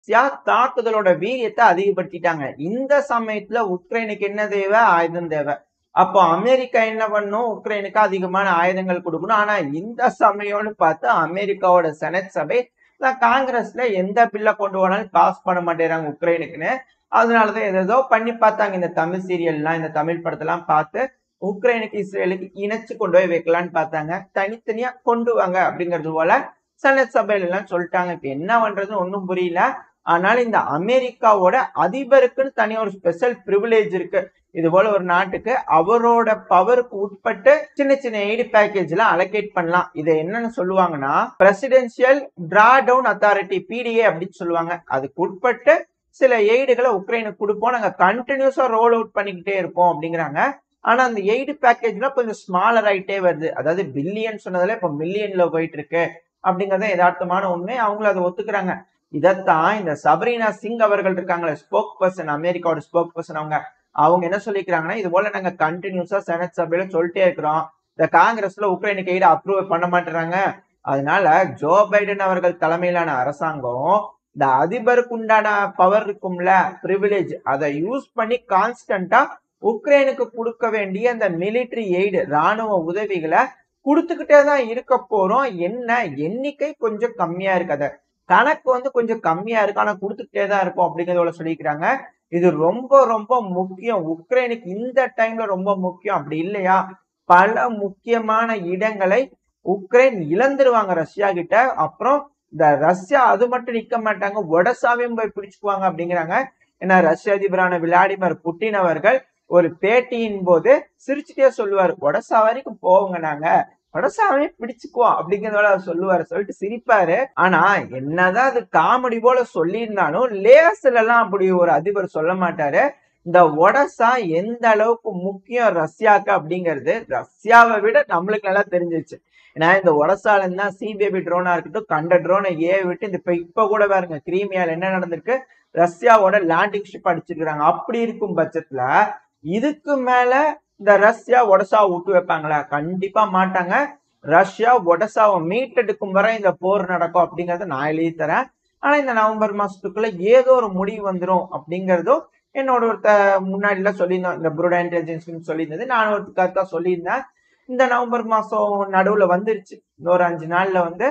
Russia தாக்குதலோட வீரியத்தை அதிகப்படுத்திட்டாங்க இந்த சமயத்துல உக்ரைனுக்கு என்ன தேவை ஆயுதம் தேவை அப்போ அமெரிக்கா என்ன பண்ணும் உக்ரைனுக்கு அதிகமான ஆயுதங்கள் கொடுக்கணும் ஆனா இந்த சமயம்னு பார்த்து அமெரிக்காவோட செனட் சபை காங்கிரஸ்ல எந்த பில்லை கொண்டு போனாலும் பாஸ் பண்ண மாட்டேறாங்க உக்ரைனுக்குன்னு அதனாலதான் ஏதோ பண்ணி பார்த்தாங்க இந்த தமிழ் சீரியல்லாம் இந்த தமிழ் படத்தெல்லாம் பார்த்து உக்ரைனுக்கு இஸ்ரேலுக்கு இணைச்சு கொண்டு போய் வைக்கலான்னு பார்த்தாங்க தனித்தனியா கொண்டு வாங்க அப்படிங்கிறது போல செனட் சபையில எல்லாம் சொல்லிட்டாங்க இப்ப என்ன பண்றதுன்னு ஒன்றும் புரியல ஆனால் இந்த அமெரிக்காவோட அதிபருக்குன்னு தனியா ஒரு ஸ்பெஷல் ப்ரிவிலேஜ் இருக்கு இது போல ஒரு நாட்டுக்கு அவரோட பவருக்கு உட்பட்டு சின்ன சின்ன எய்டு பேக்கேஜ் எல்லாம் அலோகேட் பண்ணலாம் இதை என்னன்னு சொல்லுவாங்கன்னா presidential drawdown authority PDA அப்படின்னு சொல்லுவாங்க அதுக்கு உட்பட்டு சில எய்டுகளை உக்ரைனுக்கு கொடுப்போம் நாங்க கண்டினியூஸா ரோல் அவுட் பண்ணிக்கிட்டே இருப்போம் அப்படிங்கிறாங்க ஆனா அந்த எய்டு பேக்கேஜ்லாம் கொஞ்சம் ஸ்மாலர் ஆயிட்டே வருது அதாவது பில்லியன் சொன்னதுல இப்ப மில்லியன்ல போயிட்டு இருக்கு அப்படிங்கறத யதார்த்தமான உண்மை அவங்களும் அதை ஒத்துக்கிறாங்க இதைத்தான் இந்த சபரீனா சிங் அவர்கள் இருக்காங்களே ஸ்போக் பர்சன் அமெரிக்காவோட ஸ்போக் பர்சன் அவங்க அவங்க என்ன சொல்லிக்கிறாங்கன்னா இது போல நாங்க கண்டினியூஸா செனட் சபையில சொல்லிட்டே இருக்கிறோம் இந்த காங்கிரஸ்ல உக்ரைனுக்கு எய்டு அப்ரூவ் பண்ண மாட்டேறாங்க அதனால ஜோ பைடன் அவர்கள் தலைமையிலான அரசாங்கம் இந்த அதிபருக்கு உண்டான பவர் இருக்கும்ல ப்ரிவிலேஜ் அதை யூஸ் பண்ணி கான்ஸ்டன்டா உக்ரைனுக்கு கொடுக்க வேண்டிய அந்த மிலிட்டரி எய்டு ராணுவ உதவிகளை கொடுத்துக்கிட்டே தான் இருக்க போறோம் என்ன எண்ணிக்கை கொஞ்சம் கம்மியா இருக்கு அதை கணக்கு வந்து கொஞ்சம் கம்மியா இருக்கு ஆனா கொடுத்துக்கிட்டே தான் இருக்கும் அப்படிங்கிறத சொல்லிக்கிறாங்க இது ரொம்ப ரொம்ப முக்கியம் உக்ரைனுக்கு இந்த டைம்ல ரொம்ப முக்கியம் அப்படி இல்லையா பல முக்கியமான இடங்களை உக்ரைன் இழந்துருவாங்க ரஷ்யா கிட்ட அப்புறம் இந்த ரஷ்யா அது மட்டும் நிக்க மாட்டாங்க ஒடசாவையும் போய் பிடிச்சுக்குவாங்க அப்படிங்கிறாங்க ஏன்னா ரஷ்ய அதிபரான விளாடிமிர் புட்டின் அவர்கள் ஒரு பேட்டியின் போது சிரிச்சுட்டே சொல்லுவார் ஒடசா வரைக்கும் போவோங்க நாங்க ஒடசாவே பிடிச்சுக்குவோம் அப்படிங்கிறதோட அவர் சொல்லுவாரு சொல்லிட்டு சிரிப்பாரு ஆனா என்னதான் அது காமெடி போல சொல்லியிருந்தாலும் லேஸ்ல எல்லாம் அப்படி ஒரு அதிபர் சொல்ல மாட்டாரு இந்த ஒடசா எந்த அளவுக்கு முக்கியம் ரஷ்யாக்கு அப்படிங்கிறது ரஷ்யாவை விட நம்மளுக்கு நல்லா தெரிஞ்சிச்சு ஏன்னா இந்த ஒடசால இருந்தா சிபிஐபி ட்ரோனா இருக்கட்டும் கண்ட ட்ரோனை ஏ விட்டு இந்த இப்ப இப்ப கூட பாருங்க கிரீமியால என்ன நடந்திருக்கு ரஷ்யாவோட லேண்டிங் ஷிப் அடிச்சிருக்காங்க அப்படி இருக்கும் பட்சத்துல இதுக்கு மேல இந்த ரஷ்யா ஒடசாவை விட்டு வைப்பாங்களா கண்டிப்பா மாட்டாங்க ரஷ்யா ஒடசாவை மீட்டெடுக்கும் வரை இந்த போர் நடக்கும் அப்படிங்கறத நான் எழுதி தரேன் ஆனா இந்த நவம்பர் மாசத்துக்குள்ள ஏதோ ஒரு முடிவு வந்துடும் அப்படிங்கறதும் என்னோட ஒருத்த முன்னாடிலாம் சொல்லியிருந்தோம் இந்த புரோடா இன்டெலிஜென்ஸ் சொல்லியிருந்தது நான் ஒரு கருத்தா சொல்லியிருந்தேன் இந்த நவம்பர் மாசம் நடுவுல வந்துருச்சு இன்னொரு அஞ்சு நாள்ல வந்து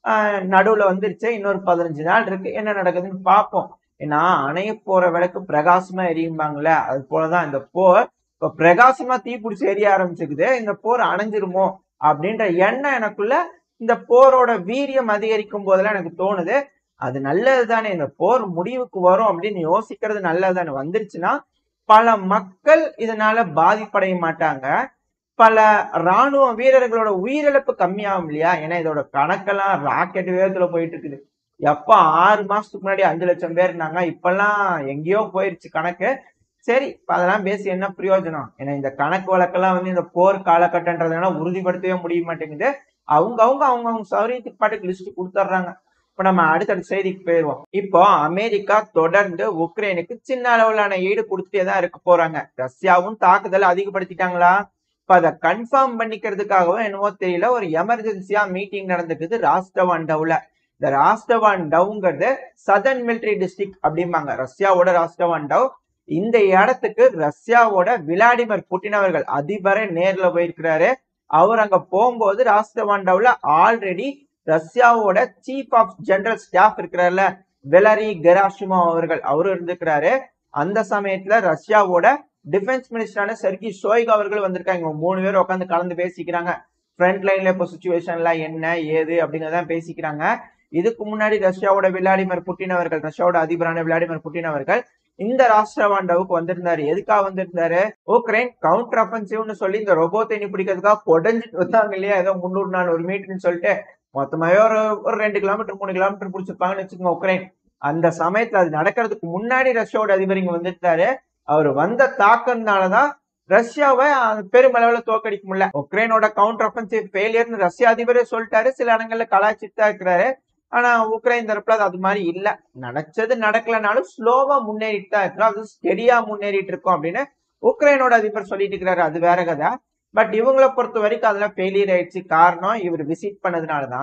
நடுவுல வந்துருச்சு இன்னொரு பதினஞ்சு நாள் இருக்கு என்ன நடக்குதுன்னு பார்ப்போம் ஏன்னா அணைய போற விளக்கு பிரகாசமா எரியும்பாங்களே அது போலதான் இந்த போர் இப்ப பிரகாசமா தீ பிடிச்சி எரிய ஆரம்பிச்சுக்குது இந்த போர் அணைஞ்சிருமோ அப்படின்ற எண்ணம் எனக்குள்ள இந்த போரோட வீரியம் அதிகரிக்கும் போதெல்லாம் எனக்கு தோணுது அது நல்லது தானே இந்த போர் முடிவுக்கு வரும் அப்படின்னு யோசிக்கிறது நல்லது தானே வந்துருச்சுன்னா பல மக்கள் இதனால பாதிப்படைய மாட்டாங்க பல ராணுவ வீரர்களோட உயிரிழப்பு கம்மியாகும் இல்லையா ஏன்னா இதோட கணக்கெல்லாம் ராக்கெட் வேகத்துல போயிட்டு இருக்குது எப்ப ஆறு மாசத்துக்கு முன்னாடி அஞ்சு லட்சம் பேர் இருந்தாங்க இப்பெல்லாம் எங்கேயோ போயிருச்சு கணக்கு சரி அதெல்லாம் பேசி என்ன பிரயோஜனம் ஏன்னா இந்த கணக்கு வழக்கெல்லாம் வந்து இந்த போர் காலகட்டன்றதுனால உறுதிப்படுத்தவே முடிய மாட்டேங்குது அவங்க அவங்க அவங்க அவங்க சௌரியத்துக்கு பாட்டுக்கு லிஸ்ட் கொடுத்துட்றாங்க இப்ப நம்ம அடுத்தடுத்த செய்திக்கு போயிடுவோம் இப்போ அமெரிக்கா தொடர்ந்து உக்ரைனுக்கு சின்ன அளவிலான ஈடு கொடுத்துட்டே தான் இருக்க போறாங்க ரஷ்யாவும் தாக்குதல் அதிகப்படுத்திட்டாங்களா இப்ப அதை கன்ஃபார்ம் பண்ணிக்கிறதுக்காகவும் என்னவோ தெரியல ஒரு எமர்ஜென்சியா மீட்டிங் நடந்துக்குது ராஸ்டவான் டவுல இந்த ராஸ்டவான் டவுங்கிறது சதர்ன் மிலிட்டரி டிஸ்ட்ரிக்ட் அப்படிம்பாங்க ரஷ்யாவோட ராஸ்டவான் டவ் இந்த இடத்துக்கு ரஷ்யாவோட விளாடிமிர் புட்டின் அவர்கள் அதிபரே நேர்ல போயிருக்கிறாரு அவர் அங்க போகும்போது ராஸ்டவான் டவுல ஆல்ரெடி ரஷ்யாவோட சீஃப் ஆஃப் ஜெனரல் ஸ்டாஃப் இருக்கிறார்ல வெலரி கெராஷிமோ அவர்கள் அவரு இருந்திருக்கிறாரு அந்த சமயத்துல ரஷ்யாவோட டிஃபென்ஸ் மினிஸ்டரான செர்கி ஷோய்க் அவர்கள் வந்திருக்காங்க இவங்க மூணு பேர் உட்காந்து கலந்து பேசிக்கிறாங்க ஃப்ரண்ட் லைன்ல இப்போ சுச்சுவேஷன்ல என்ன ஏது அப்படிங்கறத பேசிக்கிறாங்க இதுக்கு முன்னாடி ரஷ்யாவோட விளாடிமிர் புட்டின் அவர்கள் ரஷ்யாவோட அதிபரான விளாடிமிர் புட்டின் அவர்கள் இந்த ராஷ்டிரவாண்டாவுக்கு வந்திருந்தாரு எதுக்காக வந்திருந்தாரு உக்ரைன் கவுண்டர் அஃபென்சிவ்னு சொல்லி இந்த ரொபோத்தை பிடிக்கிறதுக்காக கொடைஞ்சிட்டு வந்தாங்க இல்லையா ஏதோ முன்னூறு நானூறு மீட்டர்னு சொல்லிட்டு மொத்தமாவே ஒரு ஒரு ரெண்டு கிலோமீட்டர் மூணு கிலோமீட்டர் பிடிச்சிருப்பாங்கன்னு வச்சுக்கோங்க உக்ரைன் அந்த சமயத்துல அது நடக்கிறதுக்கு முன்னாடி ரஷ்யாவோட அதிபர் இங்க வந்துட்டாரு அவர் வந்த தாக்கம்னாலதான் ரஷ்யாவை பெருமளவுல தோக்கடிக்க முடியல உக்ரைனோட கவுண்டர் அஃபென்சிவ் ஃபெயிலியர்னு ரஷ்ய அதிபரே சொல்லிட்டாரு சில இடங்கள்ல கலாச்சிட்டு தான் இருக்கிறாரு ஆனா உக்ரைன் தரப்புல அது மாதிரி இல்ல நினைச்சது நடக்கலனாலும் ஸ்லோவா முன்னேறிட்டு தான் இருக்கிறோம் அது ஸ்டெடியா முன்னேறிட்டு இருக்கோம் அப்படின்னு உக்ரைனோட அதிபர் சொல்லிட்டு இருக்கிறாரு அது வேற கதை பட் இவங்கள பொறுத்த வரைக்கும் அதெல்லாம் ஃபெயிலியர் ஆயிடுச்சு காரணம் இவர் விசிட் பண்ணதுனாலதான்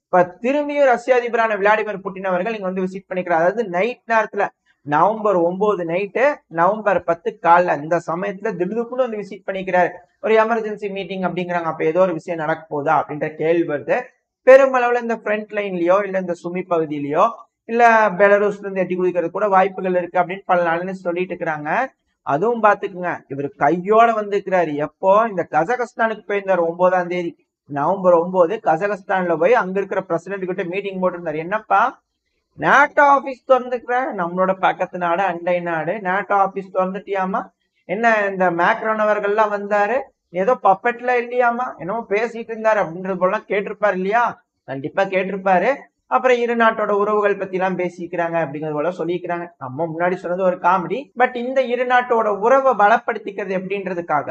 இப்ப திரும்பியும் ரஷ்ய அதிபரான விளாடிமிர் புட்டின் அவர்கள் இங்க வந்து விசிட் பண்ணிக்கிறார் அதாவது நைட் நேரத்துல நவம்பர் ஒன்பது நைட்டு நவம்பர் பத்து காலைல இந்த சமயத்துல திடுதுப்புன்னு வந்து விசிட் பண்ணிக்கிறாரு ஒரு எமர்ஜென்சி மீட்டிங் அப்படிங்கிறாங்க அப்ப ஏதோ ஒரு விஷயம் நடக்க போதா அப்படின்ற கேள்வி வருது பெருமளவுல இந்த ஃப்ரண்ட் லைன்லயோ இல்ல இந்த சுமி பகுதியிலயோ இல்ல பெலரூஸ்ல இருந்து எட்டி குதிக்கிறது கூட வாய்ப்புகள் இருக்கு அப்படின்னு பல நாள்னு சொல்லிட்டு இருக்கிறாங்க அதுவும் பாத்துக்குங்க இவர் கையோட வந்திருக்கிறாரு எப்போ இந்த கசகஸ்தானுக்கு போயிருந்தாரு ஒன்பதாம் தேதி நவம்பர் ஒன்பது கசகஸ்தான்ல போய் அங்க இருக்கிற பிரசிடென்ட் கிட்ட மீட்டிங் போட்டிருந்தாரு என்னப்பா நேட்டோ ஆபீஸ் திறந்துக்கிற நம்மளோட பக்கத்து நாடு அண்டை நாடு நேட்டோ ஆபீஸ் திறந்துட்டியாமா என்ன இந்த மேக்ரோன் அவர்கள்லாம் வந்தாரு ஏதோ பப்பெட்ல இல்லையாமா என்னமோ பேசிட்டு இருந்தாரு அப்படின்றது போலாம் கேட்டிருப்பாரு இல்லையா கண்டிப்பா கேட்டிருப்பாரு அப்புறம் இரு நாட்டோட உறவுகள் பத்தி எல்லாம் பேசிக்கிறாங்க அப்படிங்கிறது போல சொல்லிக்கிறாங்க நம்ம முன்னாடி சொன்னது ஒரு காமெடி பட் இந்த இரு நாட்டோட உறவை பலப்படுத்திக்கிறது எப்படின்றதுக்காக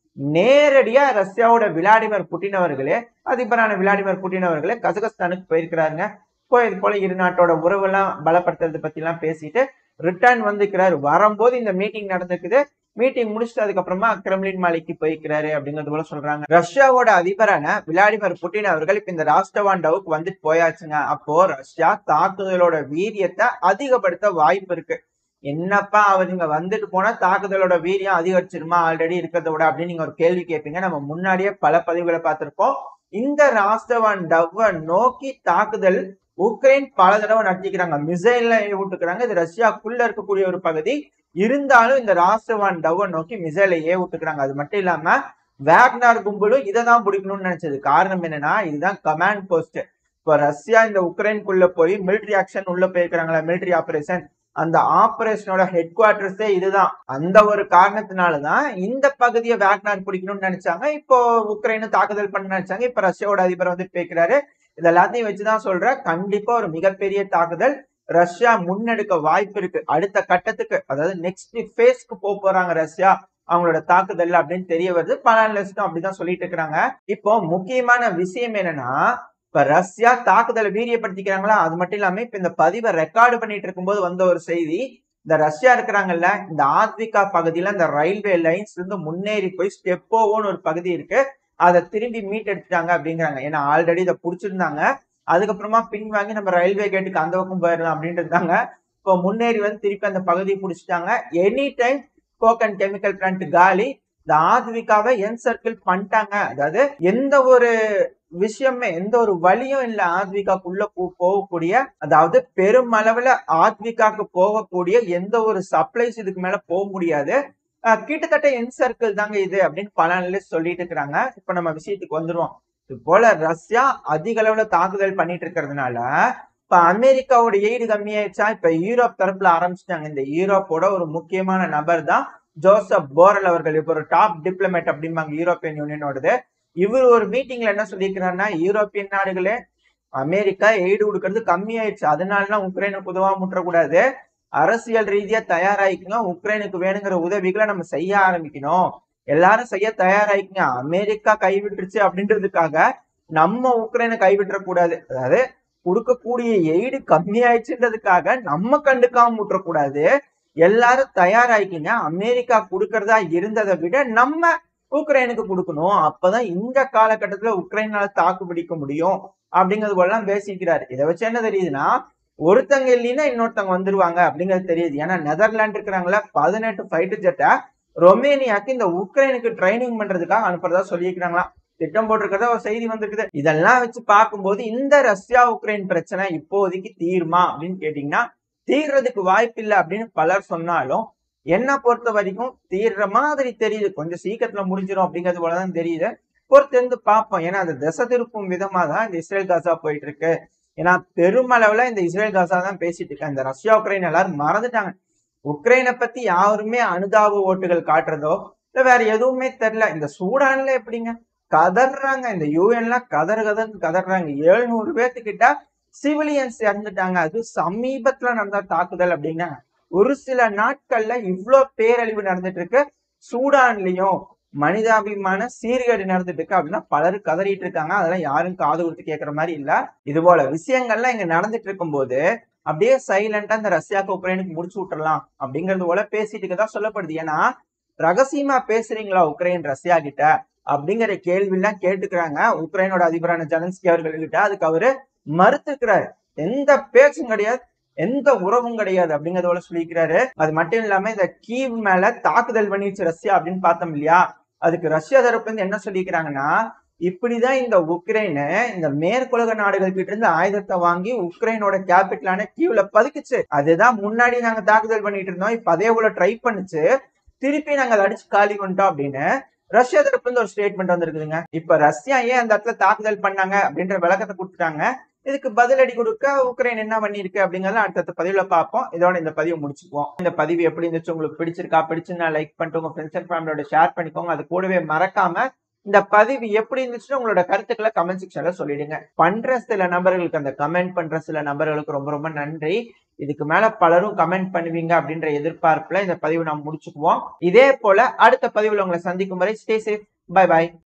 நேரடியா ரஷ்யாவோட விளாடிமிர் புட்டின் அவர்களே அதிபரான விளாடிமிர் புட்டின் அவர்களே கசகஸ்தானுக்கு போயிருக்கிறாருங்க போய் இது போல இரு நாட்டோட உறவெல்லாம் பலப்படுத்துறது பத்தி எல்லாம் பேசிட்டு ரிட்டர்ன் வந்துக்கிறாரு வரும்போது இந்த மீட்டிங் நடந்திருக்குது மீட்டிங் முடிச்சுட்டு அதுக்கப்புறமா கிரெம்லின் மாளிகைக்கு போய்க்கிறாரு அப்படிங்கிறது போல சொல்றாங்க ரஷ்யாவோட அதிபரான விளாடிமிர் புட்டின் அவர்கள் இப்ப இந்த ராஷ்டவாண்டாவுக்கு வந்துட்டு போயாச்சுங்க அப்போ ரஷ்யா தாக்குதலோட வீரியத்தை அதிகப்படுத்த வாய்ப்பு இருக்கு என்னப்பா அவர் இங்க வந்துட்டு போனா தாக்குதலோட வீரியம் அதிகரிச்சிருமா ஆல்ரெடி இருக்கிறத விட அப்படின்னு நீங்க ஒரு கேள்வி கேட்பீங்க நம்ம முன்னாடியே பல பதிவுகளை பார்த்திருப்போம் இந்த ராஷ்டவான் டவ்வை நோக்கி தாக்குதல் உக்ரைன் பல தடவை நடத்திக்கிறாங்க மிசைல்ல விட்டுக்கிறாங்க இது ரஷ்யாக்குள்ள இருக்கக்கூடிய ஒரு பகுதி இருந்தாலும் இந்த ராஷ்டவான் டவ்வை நோக்கி மிசைலை ஏ விட்டுக்கிறாங்க அது மட்டும் இல்லாம வேக்னார் கும்பலும் இதை தான் பிடிக்கணும்னு நினைச்சது காரணம் என்னன்னா இதுதான் கமாண்ட் போஸ்ட் இப்ப ரஷ்யா இந்த உக்ரைனுக்குள்ள போய் மிலிட்டரி ஆக்ஷன் உள்ள போயிருக்கிறாங்களா மிலிட்டரி ஆபரேஷன் அந்த ஆபரேஷனோட ஹெட் குவார்டர்ஸே இதுதான் அந்த ஒரு காரணத்தினாலதான் இந்த பகுதியை வேக்னார் பிடிக்கணும்னு நினைச்சாங்க இப்போ உக்ரைனு தாக்குதல் பண்ண நினைச்சாங்க இப்ப ரஷ்யாவோட அதிபர் வந்து பேக்கிறாரு இது எல்லாத்தையும் வச்சுதான் சொல்றேன் கண்டிப்பா ஒரு மிகப்பெரிய தாக்குதல் ரஷ்யா முன்னெடுக்க வாய்ப்பு இருக்கு அடுத்த கட்டத்துக்கு அதாவது நெக்ஸ்ட் ஃபேஸ்க்கு போக போறாங்க ரஷ்யா அவங்களோட தாக்குதல் அப்படின்னு தெரிய வருது பல அனலிஸ்டும் அப்படிதான் சொல்லிட்டு இருக்கிறாங்க இப்போ முக்கியமான விஷயம் என்னன்னா இப்ப ரஷ்யா தாக்குதலை வீரியப்படுத்திக்கிறாங்களா அது மட்டும் இல்லாம இப்ப இந்த பதிவை ரெக்கார்டு பண்ணிட்டு இருக்கும்போது வந்த ஒரு செய்தி இந்த ரஷ்யா இருக்கிறாங்கல்ல இந்த ஆத்விகா பகுதியில இந்த ரயில்வே லைன்ஸ் இருந்து முன்னேறி போய் ஸ்டெப்போவோன்னு ஒரு பகுதி இருக்கு அதை திரும்பி மீட் எடுத்துட்டாங்க அப்படிங்கிறாங்க ஏன்னா ஆல்ரெடி இதை புடிச்சிருந்தாங்க அதுக்கப்புறமா பின் வாங்கி நம்ம ரயில்வே கேட்டுக்கு அந்த பக்கம் போயிடலாம் அப்படின்ட்டு இருந்தாங்க இப்போ முன்னேறி வந்து திருப்பி அந்த பகுதியை பிடிச்சிட்டாங்க எனி டைம் கோக் அண்ட் கெமிக்கல் பிளான்ட் காலி இந்த ஆத்விகாவை என் சர்க்கிள் பண்ணிட்டாங்க அதாவது எந்த ஒரு விஷயமே எந்த ஒரு வழியும் இல்ல ஆத்விகாக்குள்ள போகக்கூடிய அதாவது பெருமளவுல ஆத்விகாக்கு போகக்கூடிய எந்த ஒரு சப்ளைஸ் இதுக்கு மேல போக முடியாது கிட்டத்தட்ட என் சர்க்கிள் தாங்க இது அப்படின்னு பல அனலிஸ்ட் சொல்லிட்டு இருக்கிறாங்க இப்ப நம்ம விஷயத்துக்கு வந்துருவோம் இது போல ரஷ்யா அதிக அளவுல தாக்குதல் பண்ணிட்டு இருக்கிறதுனால இப்ப அமெரிக்காவோட எய்டு கம்மியாயிடுச்சா இப்ப யூரோப் தரப்புல ஆரம்பிச்சிட்டாங்க இந்த யூரோப்போட ஒரு முக்கியமான நபர் தான் ஜோசப் போரல் அவர்கள் இப்ப ஒரு டாப் டிப்ளமேட் அப்படிம்பாங்க யூரோப்பியன் யூனியனோடது இவர் ஒரு மீட்டிங்ல என்ன சொல்லியிருக்கிறாருன்னா யூரோப்பியன் நாடுகளே அமெரிக்கா எய்டு கொடுக்கறது கம்மியாயிடுச்சு அதனாலலாம் உக்ரைனுக்கு உதவா முற்றக்கூடாது அரசியல் ரீதியா தயாராகிக்கணும் உக்ரைனுக்கு வேணுங்கிற உதவிகளை நம்ம செய்ய ஆரம்பிக்கணும் எல்லாரும் செய்ய தயாராகிக்கங்க அமெரிக்கா கைவிட்டுருச்சு அப்படின்றதுக்காக நம்ம உக்ரைனை கைவிட்டுறக்கூடாது அதாவது கொடுக்கக்கூடிய எய்டு கம்மியாயிடுச்சுன்றதுக்காக நம்ம கண்டுக்காம விட்டுறக்கூடாது எல்லாரும் தயாராகிக்கங்க அமெரிக்கா கொடுக்கறதா இருந்ததை விட நம்ம உக்ரைனுக்கு கொடுக்கணும் அப்பதான் இந்த காலகட்டத்துல உக்ரைனால தாக்கு பிடிக்க முடியும் அப்படிங்கிறது போலாம் பேசிக்கிறாரு இதை வச்சு என்ன தெரியுதுன்னா ஒருத்தங்க இல்லைன்னா இன்னொருத்தவங்க வந்துருவாங்க அப்படிங்கிறது தெரியுது ஏன்னா நெதர்லாந்து இருக்கிறாங்களா பதினெட்டு ஃபைட்டர் ஜெட்டை ரொமேனியாக்கு இந்த உக்ரைனுக்கு ட்ரைனிங் பண்றதுக்காக அனுப்புறதா சொல்லியிருக்கிறாங்களாம் திட்டம் போட்டிருக்கிறதா ஒரு செய்தி வந்திருக்குது இதெல்லாம் வச்சு பார்க்கும்போது இந்த ரஷ்யா உக்ரைன் பிரச்சனை இப்போதைக்கு தீருமா அப்படின்னு கேட்டீங்கன்னா தீர்றதுக்கு வாய்ப்பு இல்லை அப்படின்னு பலர் சொன்னாலும் என்ன பொறுத்த வரைக்கும் தீர்ற மாதிரி தெரியுது கொஞ்சம் சீக்கிரத்துல முடிஞ்சிடும் அப்படிங்கிறது போலதான் தெரியுது பொறுத்திருந்து பார்ப்போம் ஏன்னா அந்த திசை திருப்பும் விதமா தான் இந்த இஸ்ரேல் காசா போயிட்டு இருக்கு ஏன்னா பெருமளவுல இந்த இஸ்ரேல் காசா தான் பேசிட்டு இருக்காங்க இந்த ரஷ்யா உக்ரைன் எல்லாரும் மறந்துட்டாங்க உக்ரைனை பத்தி யாருமே அனுதாப ஓட்டுகள் காட்டுறதோ இல்ல வேற எதுவுமே தெரியல இந்த சூடான்ல எப்படிங்க கதறாங்க இந்த யூஎன்லாம் கதறு கதர்னு கதறாங்க எழுநூறு பேர்த்துக்கிட்ட சிவிலியன்ஸ் இறந்துட்டாங்க அது சமீபத்துல நடந்த தாக்குதல் அப்படின்னாங்க ஒரு சில நாட்கள்ல இவ்வளோ பேரழிவு நடந்துட்டு இருக்கு சூடான்லயும் மனிதாபிமான சீர்கேடு நடந்துட்டு இருக்கு அப்படின்னா பலரும் கதறிட்டு இருக்காங்க அதெல்லாம் யாரும் காது கொடுத்து கேட்கற மாதிரி இல்ல இது போல விஷயங்கள்லாம் இங்க நடந்துட்டு இருக்கும்போது அப்படியே சைலண்டா இந்த ரஷ்யாக்கு உக்ரைனுக்கு முடிச்சு விட்டுறலாம் அப்படிங்கறது போல பேசிட்டு தான் சொல்லப்படுது ஏன்னா ரகசியமா பேசுறீங்களா உக்ரைன் ரஷ்யா கிட்ட அப்படிங்கிற கேள்வி எல்லாம் கேட்டுக்கிறாங்க உக்ரைனோட அதிபரான ஜெலன்ஸ்கி அவர்கள் கிட்ட அதுக்கு அவரு மறுத்துக்கிறாரு எந்த பேச்சும் கிடையாது எந்த உறவும் கிடையாது அப்படிங்கறதோட சொல்லிக்கிறாரு அது மட்டும் இல்லாம இந்த கீவ் மேல தாக்குதல் பண்ணிடுச்சு ரஷ்யா அப்படின்னு பார்த்தோம் இல்லையா அதுக்கு ரஷ்யா தரப்பு வந்து என்ன சொல்லிக்கிறாங்கன்னா இப்படிதான் இந்த உக்ரைனு இந்த மேற்குலக நாடுகள் கிட்ட இருந்து ஆயுதத்தை வாங்கி உக்ரைனோட கேபிட்டலான கீவ்ல பதுக்குச்சு அதுதான் முன்னாடி நாங்க தாக்குதல் பண்ணிட்டு இருந்தோம் இப்ப அதே போல ட்ரை பண்ணுச்சு திருப்பி நாங்க அதை அடிச்சு காலி பண்ணிட்டோம் அப்படின்னு ரஷ்யா தரப்புல இருந்து ஒரு ஸ்டேட்மெண்ட் வந்திருக்குதுங்க இப்ப ரஷ்யா ஏன் அந்த இடத்துல தாக்குதல் பண்ணாங்க அப்படின்ற விளக்கத்தை கொடுத்துட்டாங்க இதுக்கு பதிலடி கொடுக்க உக்ரைன் என்ன பண்ணிருக்கு அப்படிங்கறத அடுத்த பதிவுல பார்ப்போம் இதோட இந்த பதிவு முடிச்சுக்குவோம் இந்த பதிவு எப்படி இருந்துச்சு உங்களுக்கு பிடிச்சிருக்கா பிடிச்சுன்னா லைக் பண்ணிட்டு உங்க ஃப்ரெண்ட்ஸ் அண்ட் ஃபேமிலியோட ஷேர் பண்ணிக்கோங்க அது கூடவே மறக்காம இந்த பதிவு எப்படி இருந்துச்சுன்னு உங்களோட கருத்துக்களை கமெண்ட் செக்ஷன்ல சொல்லிடுங்க பண்ற சில நபர்களுக்கு அந்த கமெண்ட் பண்ற சில நபர்களுக்கு ரொம்ப ரொம்ப நன்றி இதுக்கு மேல பலரும் கமெண்ட் பண்ணுவீங்க அப்படின்ற எதிர்பார்ப்புல இந்த பதிவு நாம் முடிச்சுக்குவோம் இதே போல அடுத்த பதிவுல உங்களை சந்திக்கும் வரை ஸ்டே சேஃப் பை பாய்